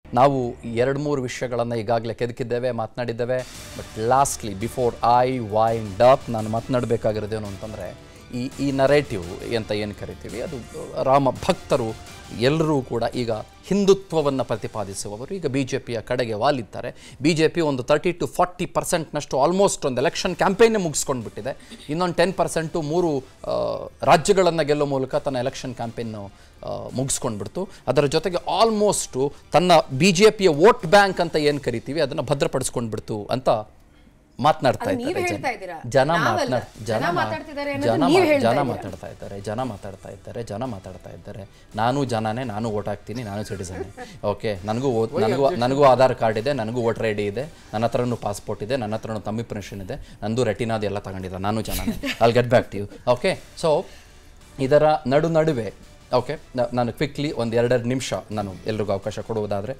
ನಾವು ಎರಡು ಮೂರು ವಿಷಯಗಳನ್ನು ಈಗಾಗಲೇ ಕೆದಕಿದ್ದೇವೆ ಮಾತನಾಡಿದ್ದೇವೆ but lastly before I wind up ನಾನು ಮಾತನಾಡಬೇಕಾಗಿರೋದೇನು ಅಂತಂದರೆ ಈ ಈ ನರೇಟಿವ್ ಅಂತ ಏನು ಕರಿತೀವಿ ಅದು ರಾಮ ಭಕ್ತರು ಎಲ್ಲರೂ ಕೂಡ ಈಗ ಹಿಂದುತ್ವವನ್ನು ಪ್ರತಿಪಾದಿಸುವವರು ಈಗ ಬಿ ಜೆ ಪಿಯ ಕಡೆಗೆ ವಾಲಿದ್ದಾರೆ ಬಿ ಜೆ ಪಿ ಒಂದು ತರ್ಟಿ ಟು ಫಾರ್ಟಿ ಪರ್ಸೆಂಟ್ನಷ್ಟು ಆಲ್ಮೋಸ್ಟ್ ಒಂದು ಎಲೆಕ್ಷನ್ ಕ್ಯಾಂಪೇನ್ನೇ ಮುಗಿಸ್ಕೊಂಡು ಬಿಟ್ಟಿದೆ ಇನ್ನೊಂದು ಟೆನ್ ಪರ್ಸೆಂಟು ಮೂರು ರಾಜ್ಯಗಳನ್ನು ಗೆಲ್ಲೋ ಮೂಲಕ ತನ್ನ ಎಲೆಕ್ಷನ್ ಕ್ಯಾಂಪೇನ್ನು ಮುಗಿಸ್ಕೊಂಡ್ಬಿಡ್ತು ಅದರ ಜೊತೆಗೆ ಆಲ್ಮೋಸ್ಟು ತನ್ನ ಬಿ ಜೆ ಪಿಯ ವೋಟ್ ಬ್ಯಾಂಕ್ ಅಂತ ಏನು ಕರಿತೀವಿ ಅದನ್ನು ಭದ್ರಪಡಿಸ್ಕೊಂಡ್ಬಿಡ್ತು ಅಂತ ಮಾತನಾಡ್ತಾ ಅದು ನೀವ್ ಇದ್ದಾರೆ ಜನ. ಹೇಳ್ತಾ ಇದ್ದೀರಾ? ಜನ ನಾವಲ್ಲ. ಮಾತನಾಡ್ ಜನ ಜನ ಮಾ- ಮಾತಾಡ್ತಿದ್ದಾರೆ ಅನ್ನೋದು ಜನ ನೀವ್ ಮಾ- ಹೇಳ್ತಾ ಜನ ಇದ್ದೀರಾ. ಮಾತಾಡ್ತಾ ಇದ್ದಾರೆ ಜನ ಮಾತಾಡ್ತಾ ಇದ್ದಾರೆ ಜನ ಮಾತಾಡ್ತಾ ಇದ್ದಾರೆ ನಾನು ಜನನೇ ನಾನು ಓಟ್ ಹಾಕ್ತೀನಿ ನಾನು ಸಿಟಿಸನ್ ಓಕೆ ನನಗೂ ಓಟ್ ನನಗೂ ನನಗೂ ಆಧಾರ್ ಕಾರ್ಡ್ ಇದೆ ನನಗೂ ವೋಟರ್ ಐ ಡಿ ಇದೆ ನನ್ನ ಹತ್ರನೂ ಪಾಸ್ಪೋರ್ಟ್ ಇದೆ ನನ್ನ ಹತ್ರನೂ ತಮ್ಮಿ ಪರ್ಮಿಷನ್ ಇದೆ ನಂದು ರೆಟಿನಾದ ಎಲ್ಲ ತಗೊಂಡಿಲ್ಲ ನಾನು ಜನನೇ ಅಲ್ಲಿ get back to okay so ಇದರ ನಡು ನಡುವೆ ಓಕೆ ನಾನು ಕ್ವಿಕ್ಲಿ ಒಂದು ಎರಡೆರಡು ನಿಮಿಷ ನಾನು ಎಲ್ರಿಗೂ ಅವಕಾಶ ಕೊಡುವುದಾದರೆ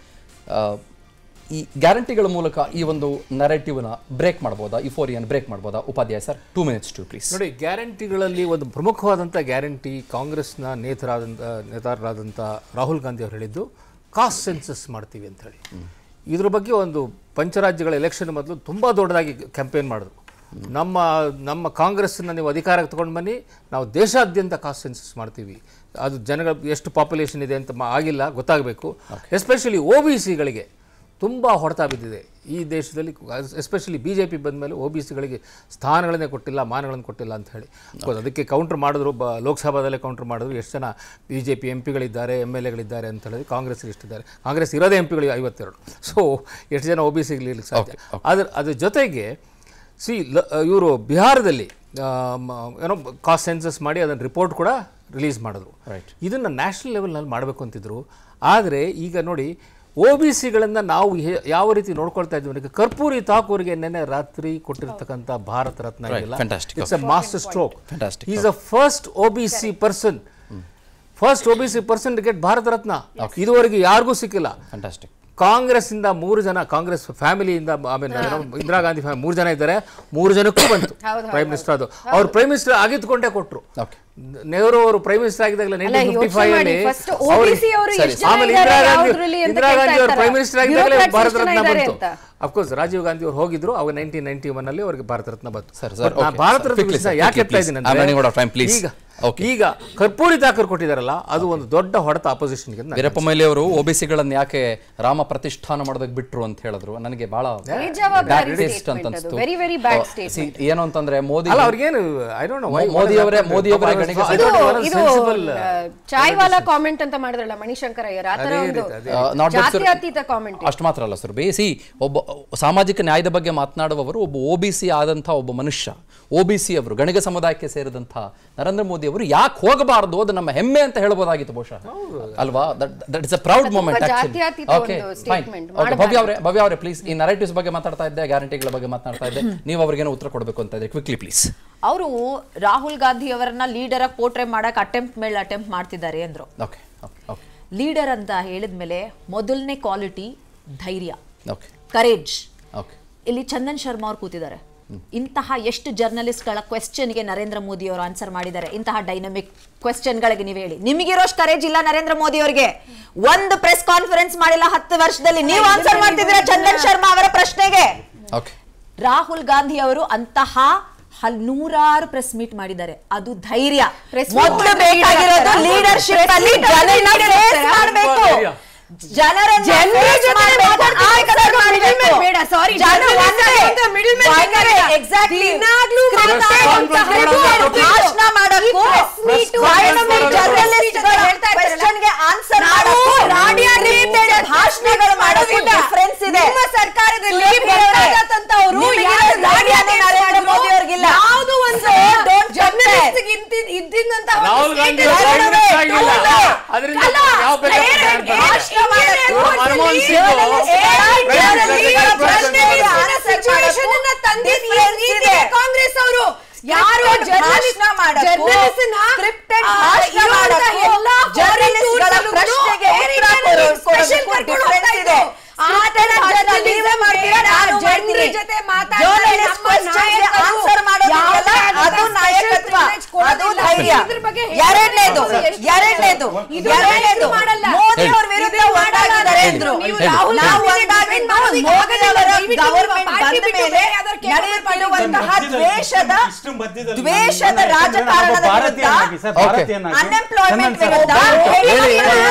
ಈ ಗ್ಯಾರಂಟಿಗಳ ಮೂಲಕ ಈ ಒಂದು ನರೇಟಿವ್ನ ಬ್ರೇಕ್ ಮಾಡ್ಬೋದಾ ಈ ಫೋರಿಯನ್ ಬ್ರೇಕ್ ಮಾಡ್ಬೋದಾ Upadhyaya sir two minutes to please ನೋಡಿ ಗ್ಯಾರಂಟಿಗಳಲ್ಲಿ ಒಂದು ಪ್ರಮುಖವಾದಂಥ ಗ್ಯಾರಂಟಿ ಕಾಂಗ್ರೆಸ್ನ ನೇತರಾದಂಥ ನೇತಾರರಾದಂಥ ರಾಹುಲ್ ಗಾಂಧಿ ಅವರು ಹೇಳಿದ್ದು ಕಾಸ್ಟ್ ಸೆನ್ಸಸ್ ಮಾಡ್ತೀವಿ ಅಂತ ಹೇಳಿ ಇದ್ರ ಬಗ್ಗೆ ಒಂದು ಪಂಚರಾಜ್ಯಗಳ ಎಲೆಕ್ಷನ್ ಮೊದಲು ತುಂಬ ದೊಡ್ಡದಾಗಿ ಕ್ಯಾಂಪೇನ್ ಮಾಡಿದ್ರು ನಮ್ಮ ನಮ್ಮ ಕಾಂಗ್ರೆಸ್ನ ನೀವು ಅಧಿಕಾರಕ್ಕೆ ತಗೊಂಡು ಬನ್ನಿ ನಾವು ದೇಶಾದ್ಯಂತ ಕಾಸ್ಟ್ ಸೆನ್ಸಸ್ ಮಾಡ್ತೀವಿ ಅದು ಜನಗಳ ಎಷ್ಟು ಪಾಪ್ಯುಲೇಷನ್ ಇದೆ ಅಂತ ಮಾ- ಆಗಿಲ್ಲ ಗೊತ್ತಾಗಬೇಕು ಎಸ್ಪೆಷಲಿ ಒ ಬಿ ಸಿಗಳಿಗೆ ತುಂಬ ಹೊಡೆತ ಬಿದ್ದಿದೆ ಈ ದೇಶದಲ್ಲಿ ಎಸ್ಪೆಷಲಿ ಬಿ ಜೆ ಪಿ ಬಂದ ಮೇಲೆ ಒ ಬಿ ಸಿಗಳಿಗೆ ಸ್ಥಾನಗಳನ್ನೇ ಕೊಟ್ಟಿಲ್ಲ ಮಾನಗಳನ್ನು ಕೊಟ್ಟಿಲ್ಲ ಅಂತ ಹೇಳಿ ಹೌದು, ಅದಕ್ಕೆ ಕೌಂಟರ್ ಮಾಡಿದ್ರು ಬ ಲೋಕಸಭಾದಲ್ಲೇ ಕೌಂಟರ್ ಮಾಡಿದ್ರು ಎಷ್ಟು ಜನ ಬಿ ಜೆ ಪಿ ಎಂ ಪಿಗಳಿದ್ದಾರೆ ಎಮ್ ಎಲ್ ಎಗಳಿದ್ದಾರೆ ಅಂತ ಹೇಳಿದ್ರೆ ಕಾಂಗ್ರೆಸ್ ಎಷ್ಟಿದ್ದಾರೆ ಕಾಂಗ್ರೆಸ್ ಇರೋದೇ ಎಂ ಪಿಗಳು ಐವತ್ತೆರಡು ಸೊ ಎಷ್ಟು ಜನ ಒ ಬಿ ಸಿಗ್ಲಿಕ್ಕೆ ಸಾಧ್ಯ ಅದ್ರ ಅದ್ರ ಜೊತೆಗೆ ಸಿ ಇವರು ಬಿಹಾರದಲ್ಲಿ ಆ, ಮ- ಏನೋ ಕಾಸ್ಟ್ ಸೆನ್ಸಸ್ ಮಾಡಿ ಅದನ್ನು ರಿಪೋರ್ಟ್ ಕೂಡ ರಿಲೀಸ್ ಮಾಡಿದ್ರು ಇದನ್ನು ನ್ಯಾಷನಲ್ ಲೆವೆಲ್ನಲ್ಲಿ ಮಾಡಬೇಕು ಅಂತಿದ್ರು ಆದರೆ ಈಗ ನೋಡಿ ಒ ಬಿ ಸಿಗಳನ್ನು ನಾವು ಹೇ- ಯಾವ ರೀತಿ ನೋಡ್ಕೊಳ್ತಾ ಇದ್ವಿ ಅಂದರೆ ಕರ್ಪೂರಿ ತಾಕೂರಿಗೆ ನೆನ್ನೆ ರಾತ್ರಿ ಕೊಟ್ಟಿರ್ತಕ್ಕಂಥ ಭಾರತ ರತ್ನ ಇದೆಯಲ್ಲ fantastic. It's a master stroke Fantastic. Is a first O B C person first O B C person get Bharat Ratna ಇದುವರೆಗೆ ಯಾರಿಗೂ ಸಿಕ್ಕಿಲ್ಲ ಫ್ಯಾಂಟಾಸ್ಟಿಕ್ ಕಾಂಗ್ರೆಸ್ ಇಂದ ಮೂರು ಜನ ಕಾಂಗ್ರೆಸ್ ಫ್ಯಾಮಿಲಿಯಿಂದ ಆಮೇಲೆ ಏನೋ ಇಂದಿರಾ ಗಾಂಧಿ ಫ್ಯಾಮಿಲಿ ಮೂರು ಜನ ಇದ್ದಾರೆ ಮೂರು ಜನಕ್ಕೂ ಬಂತು ಪ್ರೈಮ್ ಮಿನಿಸ್ಟರ್ ಅದು ಅವ್ರು ಪ್ರೈಮ್ ಮಿನಿಸ್ಟರ್ ಆಗಿದ್ಕೊಂಡೇ ಕೊಟ್ರು ಓಕೆ ನೆಹರು ಅವರು ಪ್ರೈಮ್ ಮಿನಿಸ್ಟರ್ ಆಗಿದ್ದಾಗಲೇ ನೈನ್ಟೀನ್ ಫಿಫ್ಟಿ ಯೋಚ್ನೆ ಫೈವ್ ಮಾಡಿ, ಅಲ್ಲಿ first OBC ಅವರು ಸರಿ, ಎಷ್ಟು ಜನ ಆಮೇಲೆ ಇದ್ದಾರೆ, ಇಂದಿರಾ ಗಾಂಧಿ ಯಾವ್ದ್ರಲ್ಲಿ ಅಂತ ಇಂದಿರಾ ಗಾಂಧಿ ಕೇಳ್ತಾ ಅವರು ಪ್ರೈಮ್ ಇರ್ತಾರೆ. ಮಿನಿಸ್ಟರ್ ಆಗಿದ್ದಾಗಲೇ Bureaucrats ಭಾರತ ಎಷ್ಟು ಜನ ರತ್ನ ಇದ್ದಾರೆ ಬಂತು ಅಂತ. ಅಫ್ಕೋರ್ಸ್ ರಾಜೀವ್ ಗಾಂಧಿ ಅವರು ಹೋಗಿದ್ರು ಅವಾಗ ನೈನ್ಟೀನ್ ನೈನ್ಟಿ ಒನ್ ಅಲ್ಲಿ ಅವರಿಗೆ ಭಾರತ ರತ್ನ ಬಂತು ಸರ್, ಸರ್, But ನಾ okay, Bharat sir, Ratna quickly, ವಿಷಯ sir, ಯಾಕೆ quickly, ಹೇಳ್ತಾ ಇದ್ದೀನಿ please. I'm running out of time, please. ಈಗ Okay. ಈಗ ಕರ್ಪೂರಿ ತಾಕರ್ ಕೊಟ್ಟಿದಾರಲ್ಲ ಅದು ಒಂದು ದೊಡ್ಡ ಹೊಡೆತ ಅಪೋಸಿಷನ್ಗೆ ವೀರಪ್ಪ ಮೊಯ್ಲಿ ಅವರು ಗಳನ್ನ ಯಾಕೆ ರಾಮ ಪ್ರತಿಷ್ಠಾನ ಮಾಡೋದಕ್ಕೆ ಬಿಟ್ರು ಅಂತ ಹೇಳಿದ್ರು ನನಗೆ ಬಹಳ ಬೇಜವಾಬ್ದಾರಿ bad taste ಅಂತ statement ಅದು. ಅನ್ಸ್ತು Very, very bad ಆ, statement. see, ಏನು ಅಂತಂದ್ರೆ ಮೋದಿ ಅಲ್ಲ ಅವ್ರಿಗೇನು ಐ ಡೋಂಟ್ ನೋ ಮೋದಿ ಅವರೇ- ಮೋದಿ ಅವರೇ ಗಣಿಗ ಇದು ಸಚಿವರು. ಇದು ಚಾಯ್ ವಾಲಾ ಕಾಮೆಂಟ್ ಅಂತ ಮಾಡಿದ್ರಲ್ಲ ಮಣಿಶಂಕರ ಅಯ್ಯರ್ ಆತರ ಒಂದು ಆ, not that, sir. ಜಾತ್ಯತೀತ ಕಾಮೆಂಟ್ ಅಷ್ಟು ಮಾತ್ರ ಅಲ್ಲ ಸರ್ ಬೇಸಿ ಒಬ್ಬ ಸಾಮಾಜಿಕ ನ್ಯಾಯದ ಬಗ್ಗೆ ಮಾತನಾಡುವವರು ಒಬ್ಬ ಒ ಬಿ ಸಿ ಆದಂಥ ಒಬ್ಬ ಮನುಷ್ಯ ಒ ಬಿ ಸಿ ಅವರು ಗಣಿಗ ಸಮುದಾಯಕ್ಕೆ ಸೇರಿದಂಥ ನರೇಂದ್ರ ಮೋದಿ ಅವರು ಯಾಕೆ ಹೋಗಬಾರದು ಅದು ನಮ್ಮ ಹೆಮ್ಮೆ ಅಂತ ಹೇಳ್ಬೋದಾಗಿತ್ತು ಬಹುಶಃ ಅಲ್ವಾ that is a proud moment ಜಾತ್ಯತೀತ ಓಕೆ ಒಂದು statement ಭವ್ಯ ಅವರೇ ಭವ್ಯ ಅವರೇ ಪ್ಲೀಸ್ ಈ ನರೇಟಿವ್ಸ್ ಬಗ್ಗೆ ಮಾತಾಡ್ತಾ ಇದ್ದೆ ಗ್ಯಾರಂಟಿಗಳ ಬಗ್ಗೆ ಮಾತನಾಡ್ತಾ ಇದ್ದೆ ನೀವು ಅವ್ರಿಗೇನೋ ಉತ್ತರ ಕೊಡಬೇಕು ಅಂತ ಇದ್ರೆ ಕ್ವಿಕ್ಲಿ ಪ್ಲೀಸ್ ಅವರು ರಾಹುಲ್ ಗಾಂಧಿ ಅವರನ್ನ ಲೀಡರ್ ಆಗಿ ಪೋರ್ಟ್ರೇ ಮಾಡಕ್ ಅಟೆಂಪ್ಟ್ ಮೇಲೆ ಅಟೆಂಪ್ಟ್ ಮಾಡ್ತಿದ್ದಾರೆ ಅಂದ್ರು ಓಕೆ ಓಕೆ ಓಕೆ ಲೀಡರ್ ಅಂತ ಹೇಳಿದ್ಮೇಲೆ ಮೊದಲನೇ ಕ್ವಾಲಿಟಿ ಧೈರ್ಯ ಓಕೆ ಕರೇಜ್ ಓಕೆ ಇಲ್ಲಿ ಚಂದನ್ ಶರ್ಮಾ ಅವ್ರು ಕೂತಿದ್ದಾರೆ ಇಂತಹ ಎಷ್ಟು ಜರ್ನಲಿಸ್ಟ್ಗಳ ಕ್ವೆಶ್ಚನ್ಗೆ ನರೇಂದ್ರ ಮೋದಿ ಅವರು ಆನ್ಸರ್ ಮಾಡಿದ್ದಾರೆ ಇಂತಹ ಡೈನಮಿಕ್ ಕ್ವೆಶ್ಚನ್ಗಳಿಗೆ ನೀವು ಹೇಳಿ ನಿಮಗಿರೋಷ್ಟು ಕರೇಜ್ ಇಲ್ಲ ನರೇಂದ್ರ ಮೋದಿ ಅವರಿಗೆ ಒಂದು ಪ್ರೆಸ್ ಕಾನ್ಫರೆನ್ಸ್ ಮಾಡಿಲ್ಲ ಹತ್ತು ವರ್ಷದಲ್ಲಿ ನೀವು ಆನ್ಸರ್ ಮಾಡ್ತಿದ್ದೀರಾ ಚಂದನ್ ಶರ್ಮಾ ಅವರ ಪ್ರಶ್ನೆಗೆ ಓಕೆ ರಾಹುಲ್ ಗಾಂಧಿ ಅವರು ಅಂತಹ ಹಲ್ ನೂರಾರು ಪ್ರೆಸ್ ಮೀಟ್ ಮಾಡಿದ್ದಾರೆ ಅದು ಧೈರ್ಯ Press meet ಮೊದಲು ಮಾಡಿದ್ರೆ ಬೇಕಾಗಿರೋದು leader ಲೀಡರ್ಶಿಪ್ ಅಲ್ಲಿ Press meet ಜನರನ್ನ leader face ಇರ್ತಾರೆ. ಮಾಡ್ಬೇಕು ಧೈರ್ಯ. ಜನರನ್ನ ಜನರ face ಜೊತೆ ಮಾಡ್ಬೇಕು, ಮಾತಾಡ್ತಿರ್ಬೇಕಾದ್ರೆ answer ಮಾಡ್ಬೇಕು. middleman ಬೇಡ, sorry, ಜನ journalist ಒಂದೇ. ಅಂತ middleman ಒಂದೇ, ಬೇಕಾಗಿಲ್ಲ. exactly. ದಿನಾಗ್ಲೂ Script ಮಾತಾಡುವಂತಹ report, report, ಭಾಷಣ ಮಾಡಕ್ಕೂ, press meet, dynamic press journalist ಗಳ ಹೇಳ್ತಾ ಇರ್ತಾರಲ್ಲ. question ಗೆ answer ನಾವು ಮಾಡಕ್ಕೂ, ರಾಡಿಯೋ limited ಭಾಷಣಗಳು ಮಾಡೋದು difference ಇದೆ ನಿಮ್ಮ ಸರ್ಕಾರದಲ್ಲಿ ಸುಲಭ ಇರುತ್ತೆ. ಬೇಕಾದಂತವ್ರು ನಿಮಗೆ ಯಾರು ಧೈರ್ಯ ರಾಡಿಯೋ ನರೇಂದ್ರ ಮೋದಿ ಅವ್ರಿಗಿಲ್ಲ. ಯಾವುದು ಒಂದು So, don't journalist compare. ಗೆ ಇಂತಿ- ಇದ್ದಿದ್ದಂತಹ ಒಂದು ರಾಹುಲ್ ಗಾಂಧಿ status ಅವರು ಅಲ್ಲ. prime minister ಆಗಿಲ್ಲ. ಅಲ್ಲ. ಅದರಿಂದ ಅಲ್ಲ. ಯಾವ ಬೇಕಾದ್ರೂ ಬೇರೆ ban ಮಾಡ್ತಾರೆ. ಭಾಷಣ ಮಾಡಕ್ಕೆ ಇವರು ಮನಮೋಹನ್ ಸಿಂಗ್ journalist ಗೆ prime minister ಗೆ ಈಗ press ಪ್ರಶ್ನೆಗೆ conference ಆ situation ಅನ್ನ ತಂದಿದ್ದು ಈ difference ರೀತಿಗೆ ಇದೆ. ಕಾಂಗ್ರೆಸ್ ಅವರು ಯಾರು Scripted ಜರ್ನಲಿಸ್ಟ್ ಭಾಷಣ ಮಾಡಕ್ಕೂ, ಜರ್ನಲಿಸ್ಟ್ scripted ಭಾಷಣ ಮಾಡಕ್ಕೂ, ಎಲ್ಲಾ journalist ಗಳ ಪ್ರಶ್ನೆಗೆ ಉತ್ತರ ಕೊಡೋ- ಸ್ಪೆಷಲ್ ಕೊಡೋದಕ್ಕೂ difference ಇದೆ. Scripted ಭಾಷಣ ನೀವೇ ಮಾಡ್ತೀರಾ, ನಾನು ಮಾಡ್ತೀನಿ. ಜೊತೆ Journalist questions ಗೆ answer ಮಾಡೋದಿದೆಯಲ್ಲ, ಅದು ನಾಯಕತ್ವ ನಾಯಕತ್ವ ಅದು ಕೊಡೋದಿಲ್ಲ. ಧೈರ್ಯ ಇದ್ರ ಬಗ್ಗೆ ಎರಡನೇದು ಎಷ್ಟು ಎರಡನೇದು ಇದು ಎರಡನೇದು ನಾಯಕರು ಮಾಡಲ್ಲ. ಮೋದಿ ಅವ್ರ ಹೇಳಿ. ವಿರುದ್ಧ ಇದು ಒಂದಾಗಿದ್ದಾರೆ ಹೇಳಿ. ಅಂದ್ರು ನೀವು ಹೇಳಿ. ರಾಹುಲ್ ನಾವು ಗಾಂಧಿ ಒಂದಾಗಿದ್ದು ಮಾಡೋದಕ್ಕೆ ಮೋದಿ ಅವರ ದಯವಿಟ್ಟು ಗವರ್ಮೆಂಟ್ ಪಾರ್ಟಿ ಬಂದ ಬಿಟ್ಟು ಮೇಲೆ ಬೇರೆ ಯಾವ್ದಾದ್ರು ಕೆಲಸ ನಡೆಯುತ್ತಿರುವಂತಹ ಮಧ್ಯದಲ್ಲಿ ದ್ವೇಷದ ಇಷ್ಟು ಮಧ್ಯದಲ್ಲಿ ದ್ವೇಷದ ನನ್ನ ರಾಜಕಾರಣದ ವಿರುದ್ಧ ಭಾರತೀಯನಾಗಿ ಸರ್ Okay. ಭಾರತೀಯನಾಗಿ ಅನ್ಎಂಪ್ಲಾಯ್ಮೆಂಟ್ ಚಂದನ್ ಸರ್, ವಿರುದ್ಧ ಹೇಳಿ, ಹೇಳಿ, ಹೇಳಿ.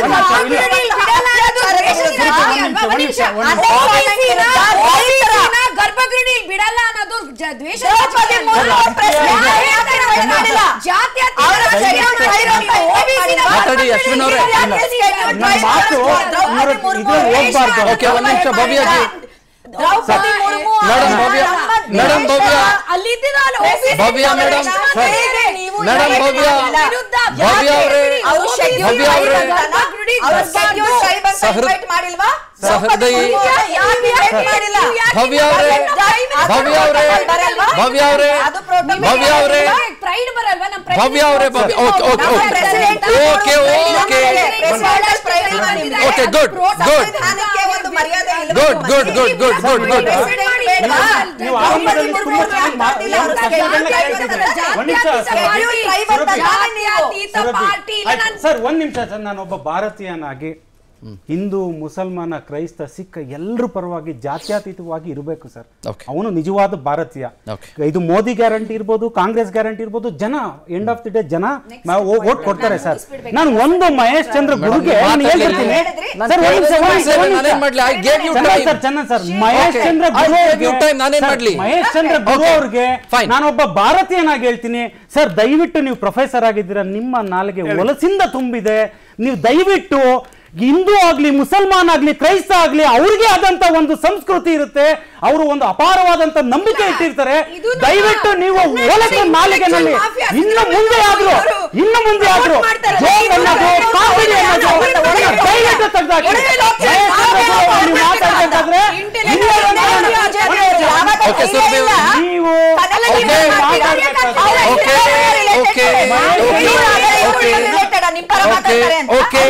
ಗರ್ಭಗೃಹಿ ಬಿಡಲ್ಲ ಅನ್ನೋದು ಜ- ದ್ವೇಷ ದ್ರೌಪದಿ ಮುರ್ಮು ಅವ್ರ ಪ್ರಶ್ನೆ ಯಾಕೆ ಯಾಕೆ ಮಾಡಿಲ್ಲ? ಜಾತ್ಯತೀತ ಅವರ scheduled tribe ಅಂತ ಹೇಗೆ ಮಾಡಿಲ್ಲ? ಮಾತಾಡಿ, ಅಶ್ವಿನ್ ಅವರೇ. ಯಾಕೆ scheduled ನನ್ನ tribe ಮಾತು ದ್ರೌಪದಿ ಇದ್ರ- ಮುರ್ಮು ಇದ್ರಲ್ಲಿ ಹೋಗ್ಬಾರ್ದು. ಓಕೆ, ಒಂದ್ ನಿಮಿಷ, ಭವ್ಯಜಿ. ದ್ರೌಪದಿ ಮುರ್ಮು ಮೇಡಮ್, ಅವರ ಭವ್ಯ. ನಮ್ಮ ಮೇಡಮ್, ದೇಶದ ಭವ್ಯ. ಅಲ್ಲಿದ್ದೀರಲ್ಲ ಭವ್ಯ ಮೇಡಮ್. ಸರ್. ನೀವು ಮೇಡಮ್, ಏನು ಭವ್ಯ. ವಿರುದ್ಧ ಭವ್ಯ ಅವರೇ. ಅವರು scheduled ಭವ್ಯ tribe ಅವರೇ. ಅಂತಲ್ಲ, ಅವರು scheduled tribe ಅಂತ ಸಹೃದ್- invite ಮಾಡಿಲ್ವಾ? ಸಹೃದಯಿ. ದ್ರೌಪದಿ ಮುರ್ಮು ಯಾಕೆ invite ಮಾಡಿಲ್ಲ? ಭವ್ಯ ಅವರೇ. ಅದು ಭವ್ಯ ಅವರೇ. protocol ಬರಲ್ವಾ? ಭವ್ಯ ಅವರೇ. ಅದು protocol ಭವ್ಯ ಅವರೇ. ಪ್ರೈಡ್ ಬರಲ್ವಾ ನಮ್ಮ ಭವ್ಯ ಅವರೇ ಭವ್ಯ ಓಕೆ ಓಕೆ ನಮ್ಮ okay president okay okay President pride ಮಾಡಿದ್ದಾರೆ. Okay, good, good. ಸಂವಿಧಾನಕ್ಕೆ ಒಂದು ಮರ್ಯಾದೆ ಇಲ್ವಾ? Good good good good good good President ಬೇಡ್ವಾ? ನೀವು ದ್ರೌಪದಿ ಆರಂಭದಲ್ಲಿ ಮುರ್ಮು ತುಂಬಾ ಯಾಕೆ ಮಾತಿಲ್ಲ? ಅವರು scheduled tribe ಅಂತ ಒಂದ್ ನಿಮಿಷ ಸರ್. scheduled tribe ಅಂತ ತಾನೇ ನೀವು? ಜಾತ್ಯತೀತ ಪಾರ್ಟಿ ಇಲ್ಲ ಆಯ್ತು, ನಾನು ಸರ್ ಒಂದ್ ನಿಮಿಷ ಸರ್ ನಾನೊಬ್ಬ ಭಾರತೀಯನಾಗಿ ಹಿಂದೂ ಮುಸಲ್ಮಾನ ಕ್ರೈಸ್ತ ಸಿಖ್ ಎಲ್ಲರ ಪರವಾಗಿ ಜಾತ್ಯತೀತವಾಗಿ ಇರಬೇಕು ಸರ್ Okay. ಅವನು ನಿಜವಾದ ಭಾರತೀಯ Okay. ಇದು ಮೋದಿ ಗ್ಯಾರಂಟಿ ಇರ್ಬೋದು ಕಾಂಗ್ರೆಸ್ ಗ್ಯಾರಂಟಿ ಇರ್ಬೋದು ಜನ ಎಂಡ್ ಆಫ್ ದಿ ಡೇ ಜನ ಓಟ್ ಕೊಡ್ತಾರೆ ಸರ್ ನಾನು ಒಂದು ಮಹೇಶ್ ಚಂದ್ರ ಗುರುಗೆ ಮೇಡಮ್, ನಾನು ಹೇಳ್ಬಿಡ್ತೀನಿ ಹೇಳಿದ್ರಿ. ನಾನು ಸರ್, ಒಂದ್ ನಿಮಿಷ, ಒಂದ್ ನಿಮಿಷ, ಒಂದ್ ನಿಮಿಷ. ನಾನೇನ್ ಮಾಡ್ಲಿ? I gave you Chandan time. Sir Chandan sir Mahesh Okay. Chandra I Guru gave ಅವ್ರಿಗೆ- you time. ನಾನೇನ್ ಸರ್, ಮಾಡ್ಲಿ? ಮಹೇಶ್ ಚಂದ್ರ ಗುರು Okay. ಅವ್ರಿಗೆ Fine. ನಾನೊಬ್ಬ ಭಾರತೀಯನಾಗಿ ಹೇಳ್ತೀನಿ ಸರ್ ದಯವಿಟ್ಟು ನೀವು ಪ್ರೊಫೆಸರ್ ಆಗಿದ್ದೀರಾ ನಿಮ್ಮ ನಾಲಿಗೆ ಒಲಸಿಂದ ತುಂಬಿದೆ ನೀವು ದಯವಿಟ್ಟು ಹಿಂದೂ ಆಗ್ಲಿ ಮುಸಲ್ಮಾನ್ ಆಗ್ಲಿ ಕ್ರೈಸ್ತ ಆಗ್ಲಿ ಅವ್ರಿಗೆ ಆದಂತ ಒಂದು ಸಂಸ್ಕೃತಿ ಇರುತ್ತೆ ಅವರು ಒಂದು ಅಪಾರವಾದಂತ ನಂಬಿಕೆ ಇಟ್ಟಿರ್ತಾರೆ ಇದು ನಮ್ಮ ದಯವಿಟ್ಟು ನೀವು ಒಲಕ ನಾಲಿಗೆನಲ್ಲಿ ಮಾಫಿಯಾ ಇನ್ನು ಮುಂದೆ ಆದ್ರೂ ಇನ್ನು ಮುಂದೆ ಆದ್ರೂ ಮಾಡ್ತಾರೆ. ಜೋಕ್ ಅನ್ನೋದು ಕಾಮಿಡಿ ಅನ್ನೋದು ಇದನ್ನ ದಯವಿಟ್ಟು ತೆಗ್ದಾಕಿ. ಮಹೇಶ್ ಚಂದ್ರ ಗುರು ಅವ್ರು ನೀವು ಮಾತಾಡ್ಬೇಕಾದ್ರೆ ಇಲ್ಲೇ ಒಂದು Okay, ಸುರ್ಭಿ ಅವ್ರೆ. ನೀವು Okay. Okay. Okay. Okay. Okay.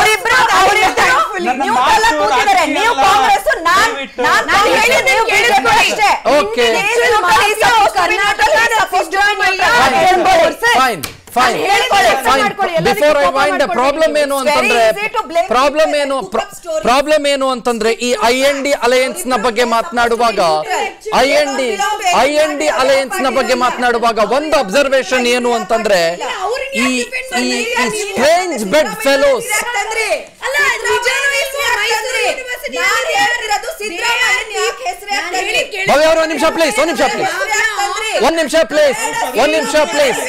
ನನ್ನ ನೀವು ಮಾತು ಎಲ್ಲ ಕೂತಿದ್ದಾರೆ ನೀವು ರಾಜಕೀಯ ಅಲ್ಲ. ಕಾಂಗ್ರೆಸ್ ನಾನ್ ದಯವಿಟ್ಟು. ನಾನ್ ನಾನು ಹೇಳಿದ್ದು ನೀವು ಕೇಳಿಸ್ಕೊಳ್ಳಿ. ಅಷ್ಟೇ Okay. ಫೈನ್ ಫೈನ್ ಹೇಳ್ಕೊಳ್ಳಿ, ಅರ್ಥ ಫೈನ್ ಮಾಡ್ಕೊಳ್ಳಿ, ಎಲ್ಲದಕ್ಕೂ ಬಿಫೋರ್ ಐ ಕೋಪ ವೈಂಡ್ ಮಾಡ್ಕೊಳ್ಳಿ. ಪ್ರಾಬ್ಲಮ್ ಏನು It's very ಅಂತಂದ್ರೆ easy to blame problem people ಏನು and cook up stories. Problem ಏನು ಅಂತಂದ್ರೆ ಈ ಐ ಎನ್ ಡಿ ಅಲಯನ್ಸ್ ನ ಬಗ್ಗೆ ಮಾತನಾಡುವಾಗ I N D I N D alliance ನ ಬಗ್ಗೆ ಮಾತನಾಡುವಾಗ ಒಂದು ಅಬ್ಸರ್ವೇಷನ್ ಏನು ಅಂತಂದ್ರೆ ಈ ಈ ಸ್ಟ್ರೇಂಜ್ ಬೆಡ್ ಫೆಲೋಸ್ ಅಲ್ಲ, ನಿಜಾನೂ ಇಲ್ವೋ? ಮೈಸೂರು ಯೂನಿವರ್ಸಿಟಿ ನಾನ್ ಹೇಳ್ತಿರೋದು ಸಿದ್ದರಾಮಯ್ಯನ ಯಾಕೆ ಹೆಸ್ರು ನಾನು ಹಾಕ್ತಾ ಹೇಳಿ ಇದ್ದೀನಿ? ಕೇಳಿ. ಭವ್ಯ ಅವ್ರೆ, ಒಂದ್ ನಿಮಿಷ ಪ್ಲೀಸ್ ಒಂದ್ ನಿಮಿಷ ಪ್ಲೀಸ್ ಒಂದ್ ನಿಮಿಷ ಪ್ಲೀಸ್ ಒಂದ್ ನಿಮಿಷ ಪ್ಲೀಸ್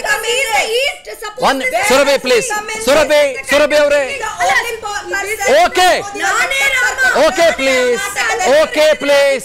ಒಂದ್ ಸುರಭಿ ಪ್ಲೀಸ್ ಸುರಭಿ ಸುರಭಿ ಅವರೇ okay okay please okay please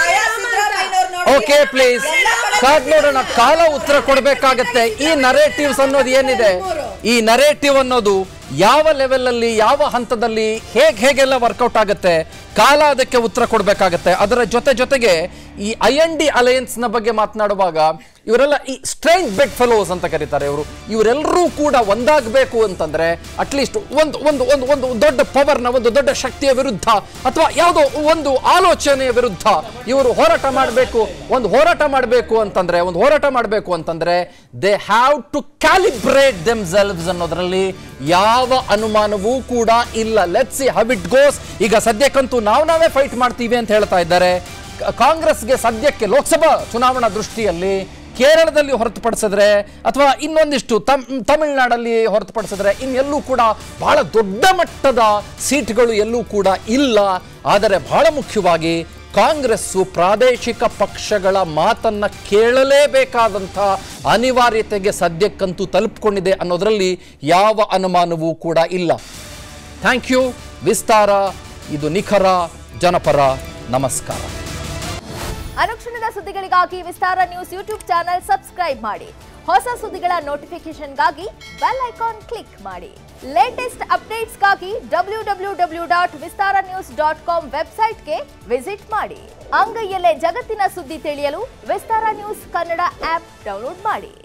okay please ಕಾದ್ ನೋಡೋಣ ಕಾಲ ಉತ್ತರ ಕೊಡಬೇಕಾಗತ್ತೆ ಈ ನರೇಟಿವ್ಸ್ ಅನ್ನೋದು ಏನಿದೆ ಈ ನರೇಟಿವ್ ಅನ್ನೋದು ಯಾವ ಲೆವೆಲ್ ಅಲ್ಲಿ ಯಾವ ಹಂತದಲ್ಲಿ ಹೇಗೆ ಹೇಗೆಲ್ಲ ವರ್ಕೌಟ್ ಆಗುತ್ತೆ ಕಾಲ ಅದಕ್ಕೆ ಉತ್ತರ ಕೊಡಬೇಕಾಗತ್ತೆ ಅದರ ಜೊತೆ ಜೊತೆಗೆ ಈ ಐ ಎನ್ ಡಿ ಅಲಯನ್ಸ್ ನ ಬಗ್ಗೆ ಮಾತನಾಡುವಾಗ ಇವರೆಲ್ಲ ಈ ಸ್ಟ್ರೇಂಜ್ ಬೆಡ್ ಫೆಲೋಸ್ ಅಂತ ಕರೀತಾರೆ ಇವರು ಇವರೆಲ್ಲರೂ ಕೂಡ ಒಂದಾಗಬೇಕು ಅಂತಂದ್ರೆ ಅಟ್ಲೀಸ್ಟ್ ಒಂದು ಒಂದು ಒಂದು ಒಂದು ದೊಡ್ಡ ಪವರ್ನ ಒಂದು ದೊಡ್ಡ ಶಕ್ತಿಯ ವಿರುದ್ಧ ಅಥವಾ ಯಾವುದೋ ಒಂದು ಆಲೋಚನೆಯ ವಿರುದ್ಧ ಇವರು ಹೋರಾಟ ಮಾಡಬೇಕು ಒಂದು ಹೋರಾಟ ಮಾಡಬೇಕು ಅಂತಂದ್ರೆ ಒಂದು ಹೋರಾಟ ಮಾಡಬೇಕು ಅಂತಂದ್ರೆ they have to calibrate themselves ಅನ್ನೋದ್ರಲ್ಲಿ ಯಾವ ಅನುಮಾನವೂ ಕೂಡ ಇಲ್ಲ let's see how it goes ಈಗ ಸದ್ಯಕ್ಕಂತೂ ನಾವು ನಾವೇ ಫೈಟ್ ಮಾಡ್ತೀವಿ ಅಂತ ಹೇಳ್ತಾ ಇದ್ದಾರೆ ಕ- ಕಾಂಗ್ರೆಸ್ಗೆ ಸದ್ಯಕ್ಕೆ ಲೋಕಸಭಾ ಚುನಾವಣಾ ದೃಷ್ಟಿಯಲ್ಲಿ ಕೇರಳದಲ್ಲಿ ಹೊರತುಪಡಿಸಿದ್ರೆ ಅಥವಾ ಇನ್ನೊಂದಿಷ್ಟು ತಮ್ ತಮಿಳುನಾಡಲ್ಲಿ ಹೊರತುಪಡಿಸಿದ್ರೆ ಇನ್ನೆಲ್ಲೂ ಕೂಡ ಬಹಳ ದೊಡ್ಡ ಮಟ್ಟದ ಸೀಟ್ಗಳು ಎಲ್ಲೂ ಕೂಡ ಇಲ್ಲ ಆದರೆ ಬಹಳ ಮುಖ್ಯವಾಗಿ ಕಾಂಗ್ರೆಸ್ಸು ಪ್ರಾದೇಶಿಕ ಪಕ್ಷಗಳ ಮಾತನ್ನ ಕೇಳಲೇಬೇಕಾದಂಥ ಅನಿವಾರ್ಯತೆಗೆ ಸದ್ಯಕ್ಕಂತೂ ತಲುಪಿಕೊಂಡಿದೆ ಅನ್ನೋದರಲ್ಲಿ ಯಾವ ಅನುಮಾನವೂ ಕೂಡ ಇಲ್ಲ ಥ್ಯಾಂಕ್ ಯು ವಿಸ್ತಾರ ಇದು ನಿಖರ ಜನಪರ ನಮಸ್ಕಾರ ಅನುಕ್ಷಣದ ಸುದ್ದಿಗಳಿಗಾಗಿ Vistara news YouTube channel subscribe ಮಾಡಿ ಹೊಸ ಸುದ್ದಿಗಳ ನೋಟಿಫಿಕೇಶನ್ಗಾಗಿ ಬೆಲ್ ಐಕಾನ್ ಕ್ಲಿಕ್ ಮಾಡಿ ಲೇಟೆಸ್ಟ್ ಅಪ್ಡೇಟ್ಸ್ಗಾಗಿ W W W dot Vistara news dot com ವೆಬ್ಸೈಟ್ಗೆ ವಿಸಿಟ್ ಮಾಡಿ ಅಂಗೈಯಲ್ಲೇ ಜಗತ್ತಿನ ಸುದ್ದಿ ತಿಳಿಯಲು Vistara news Kannada app download ಮಾಡಿ